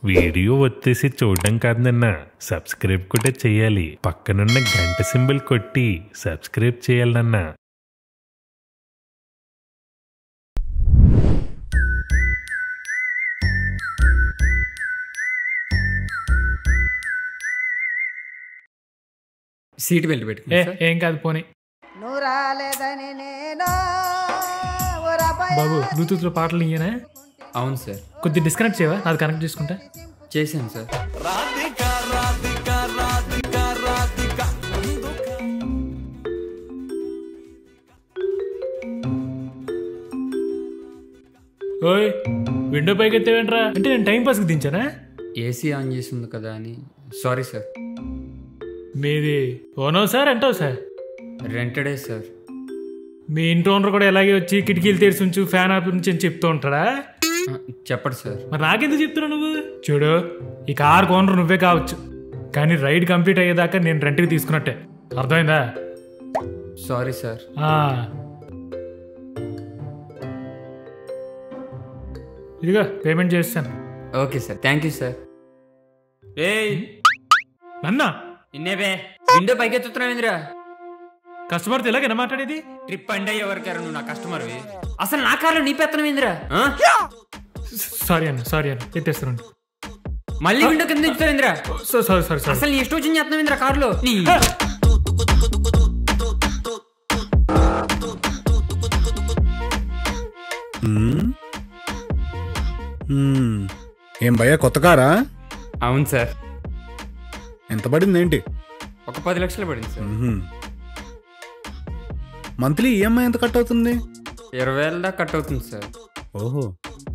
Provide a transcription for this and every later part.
Video వచ్చేసి చూడడం కాదు నాన్న సబ్స్క్రైబ్ కూడా చేయాలి పక్కనున్న గంట సింబల్ కొట్టి సబ్స్క్రైబ్ చేయాలి నాన్న సీట్ బెల్ట్ పెట్టుకో ఏ ఏం కాదు పోనీ నువ్వు రాలేదని నేను బాబు బ్లూటూత్ లో పాటలు ఇయ్యనా అవును సార్ కొద్దిగా డిస్కనెక్ట్ చేయవా నాది కనెక్ట్ చేసుకుంటా చేశాను సార్ ఓయ్ విండో పైకి ఎత్తేవేంట్రా అంటే నేను టైం పాస్కి దించానా ఏసీ ఆన్ చేసి ఉంది కదా అని సారీ సార్ మీది ఓనో సార్ అంటావు సార్ రెంటెడే సార్ మీ ఇంటి ఓనర్ కూడా ఎలాగే వచ్చి కిటికీలు తెరిచి ఉంచు ఫ్యాన్ ఆఫ్ ఉంచి అని చెప్తూ ఉంటాడా ఆ, చెప్పండి సార్ మరి నాకెందుకు చెప్తున్నావు నువ్వు చూడు ఈ కార్ ఓనర్ నువ్వే కావచ్చు కానీ రైడ్ కంప్లీట్ అయ్యేదాకా నేను రెంట్కి తీసుకున్నట్టే అర్థమైందా సారీ సార్ ఆ. ఇదిగో పేమెంట్ చేస్తాను okay sir thank you sir ఏయ్ నన్నా ఇన్నేబే విండో పైకి ఎత్తుతున్నావేంద్రా కస్టమర్తో ఎలాగైనా మాట్లాడేది ట్రిప్ అండే ఎవరికారు నువ్వు నా కస్టమర్వి అసలు నా కార్లో నీ పెత్తనమేంద్రా సారీ అన్న సారీ అన్న ఎత్తేస్తానండి మళ్ళీ విండో కింద దించుతావేంద్రా సో సారీ సారీ సారీ అసలు నీ ఇష్టం వచ్చింది చేస్తున్నావేంద్రా కార్లో నీ మ్మ్. ఏం భయ్యా కొత్త కారా అవును సార్ ఎంత పడింది ఏంటి ఒక పది లక్షలు పడింది సార్ మంత్లీ ఈఎంఐ ఎంత కట్ అవుతుంది ఇరవై వేల దాకా కట్ అవుతుంది సార్ ఓహో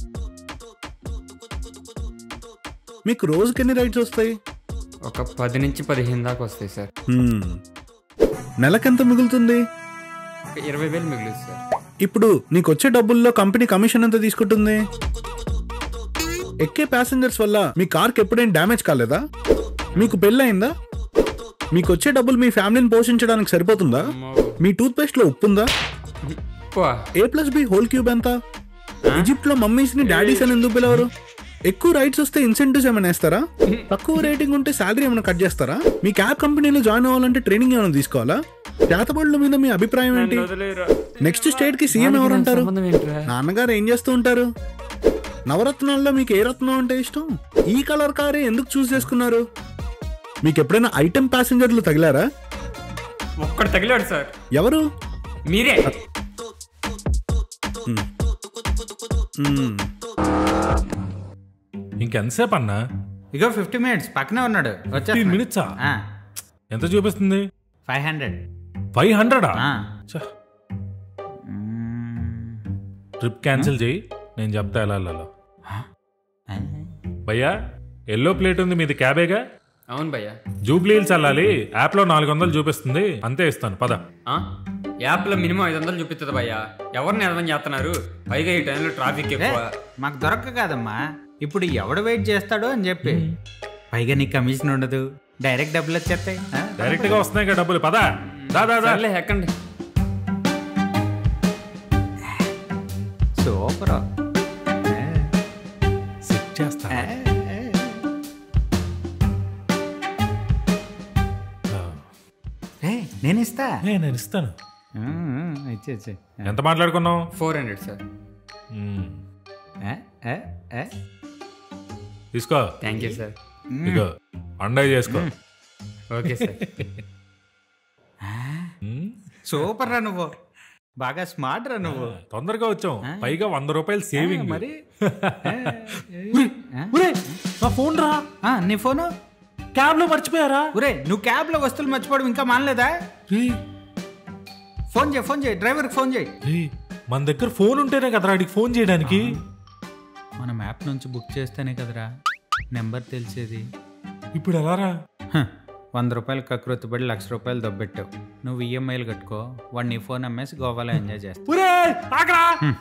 మీకు రోజుకి ఎన్ని రైడ్స్ వస్తాయి ఒక పది నుంచి పదిహేను దాకా వస్తాయి సార్ మ్మ్. నెలకెంత మిగులుతుంది ఒక ఇరవై వేలు మిగులుతుంది సార్ ఇప్పుడు నీకు వచ్చే డబ్బుల్లో కంపెనీ కమిషన్ ఎంత తీసుకుంటుంది ఎక్కే ప్యాసింజర్స్ వల్ల మీ కార్కి ఎప్పుడైనా డ్యామేజ్ కాలేదా మీకు పెళ్ళయిందా మీకు వచ్చే డబ్బులు మీ ఫ్యామిలీని పోషించడానికి సరిపోతుందా మీ టూత్ పేస్ట్ లో ఉప్పు ఉందా పో. A plus B whole cube ఎంత ఈజిప్ట్ లో మమ్మీస్ ని డాడీస్ అని ఎందుకు పిలవరు ఎక్కువ రైట్స్ వస్తే ఇన్సెంటివ్స్ ఏమైనా ఇస్తారా తక్కువ రేటింగ్ ఉంటే శాలరీ ఏమైనా కట్ చేస్తారా మీ క్యాబ్ కంపెనీలో జాయిన్ అవ్వాలంటే ట్రైనింగ్ ఏమైనా తీసుకోవాలా చేతబడుల మీద మీ అభిప్రాయం ఏంటి నెక్స్ట్ స్టేట్ కి సీఎం ఎవరు అంటారు సంబంధం ఏంట్రా నాన్నగారు ఏం చేస్తూ ఉంటారు నవరత్నాల్లో మీకు ఏ రత్నం అంటే ఇష్టం ఈ కలర్ కారే ఎందుకు చూస్ చేసుకున్నారు మీకు ఎప్పుడైనా ఐటెం ప్యాసింజర్లు తగిలారా ఒక్కడు తగిలాడు సార్ ఎవరు మీరే మ్మ్. ఇంకెంతసేపు అన్నా ఇగో ఫిఫ్టీ మినిట్స్ పక్కనే ఉన్నాడు ఫిఫ్టీన్ మినిట్సా ఎంత చూపిస్తుంది ఫైవ్ హండ్రెడ్ ఫైవ్ హండ్రెడా ట్రిప్ క్యాన్సిల్ చేయి నేను చెప్తా ఎలా వెళ్ళాలో భయ్యా ఎల్లో ప్లేట్ ఉంది మీది క్యాబేగా అవును భయ్యా జూబ్లీ హిల్స్ వెళ్ళాలి యాప్లో నాలుగు వందలు చూపిస్తుంది అంతే ఇస్తాను పద ఆ? యాప్లో మినిమం ఐదు వందలు చూపిస్తుంది భయ్యా ఎవరిని అర్థం చేస్తున్నారు పైగా ఈ టైంలో ట్రాఫిక్ ఎక్కువ మాకు దొరక్క కాదమ్మా ఇప్పుడు ఎవడు వెయిట్ చేస్తాడో అని చెప్పి పైగా నీకు కమిషన్ ఉండదు డైరెక్ట్ డబ్బులు వచ్చేస్తాయి ఆ? డైరెక్ట్ గా వస్తున్నాయి కదా డబ్బులు పద దా దా దా సర్లే ఎక్కండి సూపర్ సెట్ చేస్తా ఏయ్, నేను ఇస్తా ఏ, నేను ఇస్తాను ఆ, ఆ, ఇచ్చే ఇచ్చే ఎంత మాట్లాడుకున్నావు ఫోర్ హండ్రెడ్ సార్ మ్మ్. ఆ, ఆ, ఆ. తీసుకో థ్యాంక్ యూ సార్ ఇగో పండగ చేసుకో ఓకే సార్ మ్మ్. సూపర్ రా నువ్వు బాగా స్మార్ట్ రా నువ్వు తొందరగా వచ్చాం పైగా వంద రూపాయలు సేవింగ్ మరి ఒరేయ్, నా ఫోన్ రా ఆ, నీ ఫోను క్యాబ్ లో మర్చిపోయారా ఒరే నువ్వు క్యాబ్లో వస్తువులు మర్చిపోవడం ఇంకా మానలేదా రేయ్, ఫోన్ చేయి ఫోన్ చేయి డ్రైవర్కి ఫోన్ చేయి రేయ్, మన దగ్గర ఫోన్ ఉంటేనే కదరా వాడికి ఫోన్ చేయడానికి మనం యాప్ నుంచి బుక్ చేస్తేనే కదరా నెంబర్ తెలిసేది ఇప్పుడు ఎలా రా హ, వంద రూపాయలు కకృతి పడి లక్ష రూపాయలు దొబ్బెట్టావు నువ్వు ఈఎంఐలు కట్టుకో వాడు నీ ఫోన్ అమ్మేసి గోవాలో ఎంజాయ్ చేస్తావు ఒరేయ్, ఆగరా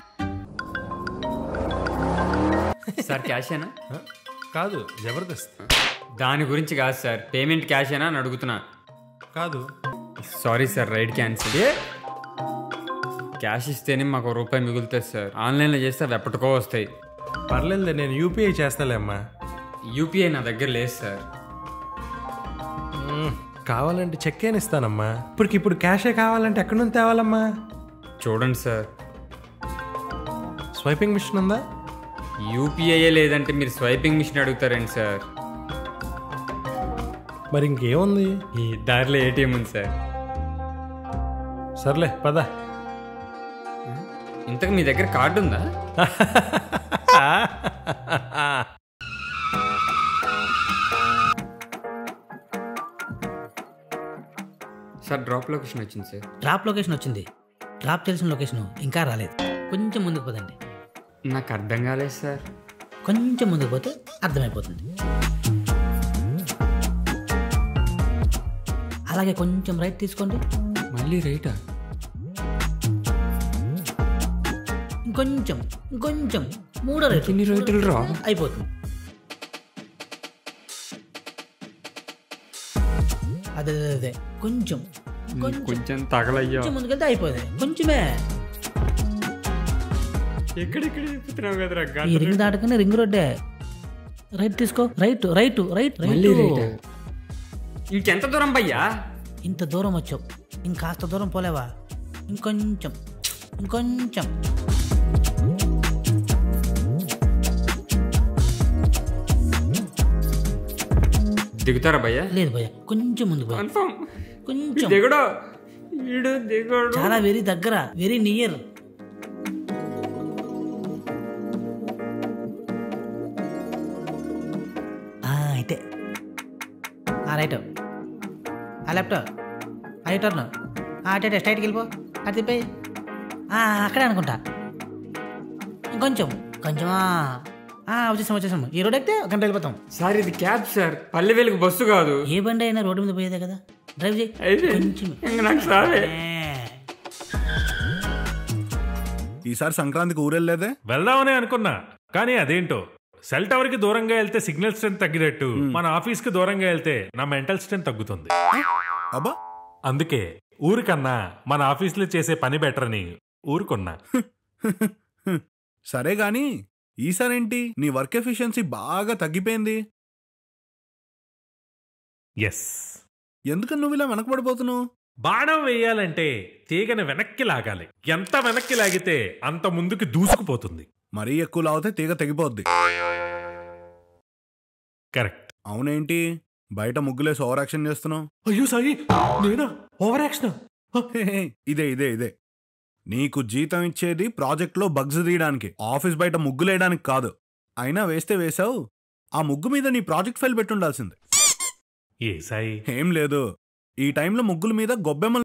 సార్ క్యాషేనా కాదు జబర్దస్త్ దాని గురించి కాదు సార్ పేమెంట్ క్యాషేనా అని అడుగుతున్నా కాదు sorry sir ride cancel cash ఇస్తేనే మాకు ఒక రూపాయి మిగులుతుంది సార్ ఆన్లైన్లో చేస్తే అవి ఎప్పటికో వస్తాయి పర్లేదు నేను యూపీఐ చేస్తాలే అమ్మా యూపీఐ నా దగ్గర లేదు సార్ మ్మ్. కావాలంటే చెక్ అయినా ఇస్తానమ్మా ఇప్పటికి ఇప్పుడు క్యాషే కావాలంటే ఎక్కడి నుంచి తేవాలమ్మా చూడండి సార్ స్వైపింగ్ మిషన్ ఉందా యూపీఐ లేదంటే మీరు స్వైపింగ్ మిషన్ అడుగుతారండి సార్ మరి ఇంకేముంది ఈ దారిలో ఏటీఎం ఉంది సార్ సర్లే పద ఇంతకు మీ దగ్గర కార్డు ఉందా సార్ డ్రాప్ లొకేషన్ వచ్చింది సార్ డ్రాప్ లొకేషన్ వచ్చింది డ్రాప్ తెలిసిన లొకేషన్ ఇంకా రాలేదు కొంచెం ముందుకు పోదండి నాకు అర్థం కాలేదు సార్ కొంచెం ముందుకు పోతే అర్థమైపోతుంది అలాగే కొంచెం రైట్ తీసుకోండి మళ్ళీ రైటా ఇంకొంచెం ఇంకొంచెం మూడో రైట్ ఎన్ని రైతులు రా అయిపోతుంది అదే అదే అదే కొంచెం కొంచెం కొంచెం తగలయ్యా కొంచెం ముందుకెళ్తే అయిపోయింది కొంచెమే ఎక్కడెక్కడ చెప్తున్నావు కదరా ఈ రింగ్ దాటకనే రింగ్ రోడ్డే రైట్ తీసుకో రైట్ రైట్ రైట్ మళ్ళీ రైట్ రైట్ ఇంకెంత దూరం భయ్యా ఇంత దూరం వచ్చావు ఇంకాస్త దూరం పోలేవా ఇంకొంచెం ఇంకొంచెం దిగుతారా భయ్యా లేదు భయ్య కొంచెం ముందుకు పోయి కన్ఫర్మ్ కొంచెం దిగడు వీడు దిగడు చాలా వెరీ దగ్గర వెరీ నియర్ అయితే ఆ రైట్ ఆ లెఫ్ట్ ఆ రైట్ టర్న్ ఆ అటే అటే స్ట్రైట్కి వెళ్ళిపో అటు తిప్పేయి ఆ, అక్కడే అనుకుంటా ఇంకొంచెం కొంచెమా ఆ, వచ్చేసాం వచ్చేసాం ఈ రోడ్ ఎక్కితే ఒక గంట వెళ్ళిపోతాం సార్ ఇది క్యాబ్ సార్ పల్లె వెలుగు బస్సు కాదు ఏ బండి అయినా రోడ్డు మీద పోయేదే కదా డ్రైవ్ చేయి అయితే కొంచెం ఇంక నాకు సారే ఈసారి సంక్రాంతికి ఊరెళ్ళేదే వెళ్దామని అనుకున్నా కానీ అదేంటో సెల్ టవర్ కి దూరంగా వెళ్తే సిగ్నల్ స్ట్రెంత్ తగ్గినట్టు మన ఆఫీస్ కి దూరంగా వెళ్తే నా మెంటల్ స్ట్రెంత్ తగ్గుతుంది అబ్బా అందుకే ఊరికన్నా మన ఆఫీస్ లో చేసే పని బెటర్ అని ఊరుకున్నా సరే గాని ఈసారేంటి నీ వర్క్ ఎఫిషియన్సీ బాగా తగ్గిపోయింది ఎస్ ఎందుకని నువ్వు ఇలా వెనకబడిపోతున్నావు బాణం వేయాలంటే తీగని వెనక్కి లాగాలి ఎంత వెనక్కి లాగితే అంత ముందుకి దూసుకుపోతుంది మరీ ఎక్కువ లాగితే తీగ తెగిపోద్ది కరెక్ట్ అవునేంటి బయట ముగ్గులేసి ఓవర్ యాక్షన్ చేస్తున్నావు అయ్యో సాయి నేనా ఓవర్ యాక్షన్ హే, హే, ఇదే ఇదే ఇదే నీకు జీతం ఇచ్చేది ప్రాజెక్ట్లో బగ్స్ తీయడానికి ఆఫీస్ బయట ముగ్గులేయడానికి కాదు అయినా వేస్తే వేసావు ఆ ముగ్గు మీద నీ ప్రాజెక్ట్ ఫైల్ పెట్టుండాల్సింది ఏ సాయి ఏం లేదు ఈ టైంలో ముగ్గుల మీద గొబ్బెమ్మలు